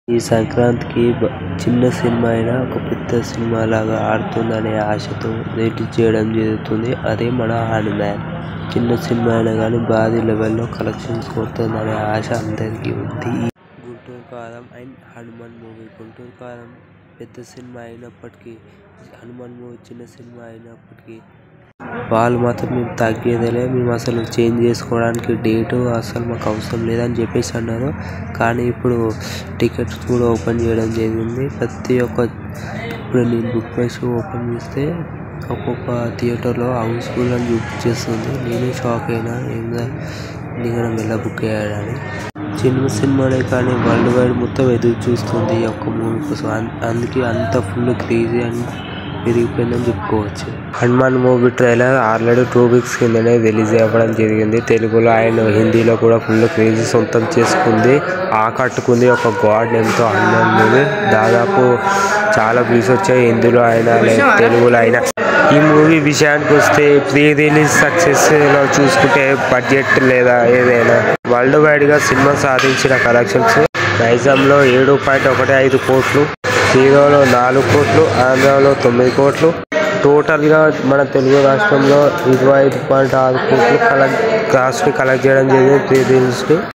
ఈ సంక్రాంతికి బ- చిన్న సినిమా అయినా ఒక పెద్ద సినిమా లాగా ఆడుతుందనే ఆశతో రిలీజ్ చేయడం జరుగుతుంది అదే మన హనుమాన్ చిన్న సినిమా అయినా కానీ భారీ లెవెల్లో కలెక్షన్స్ కొడుతుందనే ఆశ అందరికీ ఉంది గుంటూరు కారం అండ్ హనుమాన్ మూవీ గుంటూరు కారం పెద్ద సినిమా అయినప్పటికీ హనుమాన్ మూవీ చిన్న సినిమా అయినప్పటికీ వాళ్ళు మాత్రం మేము తగ్గేదేలే మేము అసలు చేంజ్ చేసుకోవడానికి డేట్ అసలు మాకు అవసరం లేదని చెప్పేసి అన్నారు కానీ ఇప్పుడు టికెట్స్ కూడా ఓపెన్ చేయడం జరిగింది ప్రతి ఒక్క ఇప్పుడు నేను బుక్ మై షో ఓపెన్ చేస్తే ఒక్కొక్క థియేటర్లో హౌస్ఫుల్ అని చూపించేస్తుంది నేను షాక్ అయినా ఏంగా నేను ఎలా బుక్ అయ్యాడని చిన్న సినిమానే కానీ వరల్డ్ వైడ్ మొత్తం ఎదురు చూస్తుంది ఈ ఒక్క మూవీ కోసం అన్- అందుకే అంత ఫుల్ క్రేజీ అని పెరిగిపోయిందని చెప్పుకోవచ్చు Hanuman movie trailer already two weeks కిందనే రిలీజ్ అవ్వడం జరిగింది తెలుగులో అండ్ హిందీలో కూడా ఫుల్ క్రేజీ సొంతం చేసుకుంది ఆకట్టుకుంది ఒక గాడ్ నేమ్తో హనుమాన్ మూవీ దాదాపు చాలా వ్యూస్ వచ్చాయి హిందీలో అయినా లేదా తెలుగులో అయినా ఈ మూవీ విషయానికి వస్తే ప్రీ రిలీజ్ సక్సెస్ లో చూసుకుంటే బడ్జెట్ లేదా ఏదైనా వరల్డ్ వైడ్ గా సినిమా సాధించిన కలెక్షన్స్ నైజాంలో ఏడు పాయింట్ ఒకటి ఐదు కోట్లు హీరోలో నాలుగు కోట్లు ఆంధ్రాలో తొమ్మిది కోట్లు టోటల్గా మన తెలుగు రాష్ట్రంలో ఇరవై ఐదు పాయింట్ ఆరు కోట్లు కలెక్ట్ కాస్ట్ని కలెక్ట్ చేయడం జరిగింది ప్రీ రిలీజ్కి